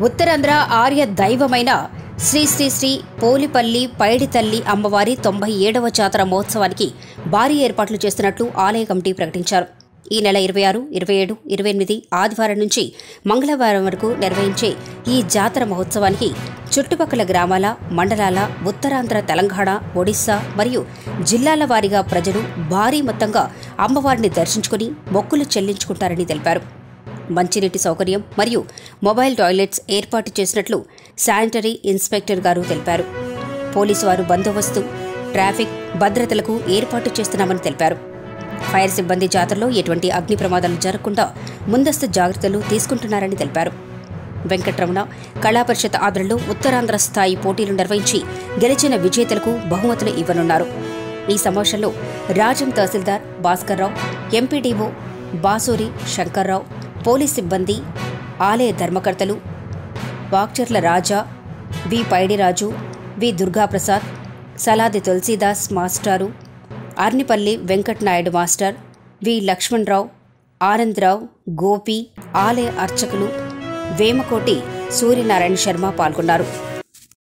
ఉత్తరాంధ్ర ఆర్య దైవమైన శ్రీ శ్రీ శ్రీ పోలిపల్లి పైడితల్లి అమ్మవారి తొంభై ఏడవ జాతర మహోత్సవానికి భారీ ఏర్పాట్లు చేస్తున్నట్లు ఆలయ కమిటీ ప్రకటించారు ఈ నెల ఇరవై ఆరు ఇరవై ఏడు ఇరవై ఎనిమిది ఆదివారం నుంచి మంగళవారం వరకు నిర్వహించే ఈ జాతర మహోత్సవానికి చుట్టుపక్కల గ్రామాల మండలాల ఉత్తరాంధ్ర తెలంగాణ ఒడిశా మరియు జిల్లాల వారీగా ప్రజలు భారీ మొత్తంగా అమ్మవారిని దర్శించుకుని మొక్కులు చెల్లించుకుంటారని తెలిపారు మంచినీటి సౌకర్యం మరియు మొబైల్ టాయిలెట్స్ ఏర్పాటు చేసినట్లు శానిటరీ ఇన్స్పెక్టర్ గారు తెలిపారు పోలీసు వారు బందోబస్తు ట్రాఫిక్ భద్రతలకు ఏర్పాటు చేస్తున్నామని తెలిపారు ఫైర్ సిబ్బంది జాతరలో ఎటువంటి అగ్ని ప్రమాదాలు జరగకుండా ముందస్తు జాగ్రత్తలు తీసుకుంటున్నారని తెలిపారు వెంకట్రమణ కళా పరిషత్ ఆధ్వర్యంలో ఉత్తరాంధ్ర స్థాయి పోటీలు నిర్వహించి గెలిచిన విజేతలకు బహుమతులు ఇవ్వనున్నారు ఈ సమావేశంలో రాజం తహసీల్దార్ భాస్కర్రావు ఎంపీడీఓ బాసూరి శంకర్రావు పోలీస్ సిబ్బంది ఆలయ ధర్మకర్తలు వాక్చర్ల రాజా వి పైడిరాజు వి దుర్గాప్రసాద్ సలాది తులసీదాస్ మాస్టారు అర్నిపల్లి వెంకట్ నాయుడు మాస్టర్ వి లక్ష్మణరావు ఆనందరావు గోపి ఆలయ అర్చకులు వేమకోటి సూర్యనారాయణ శర్మ పాల్గొన్నారు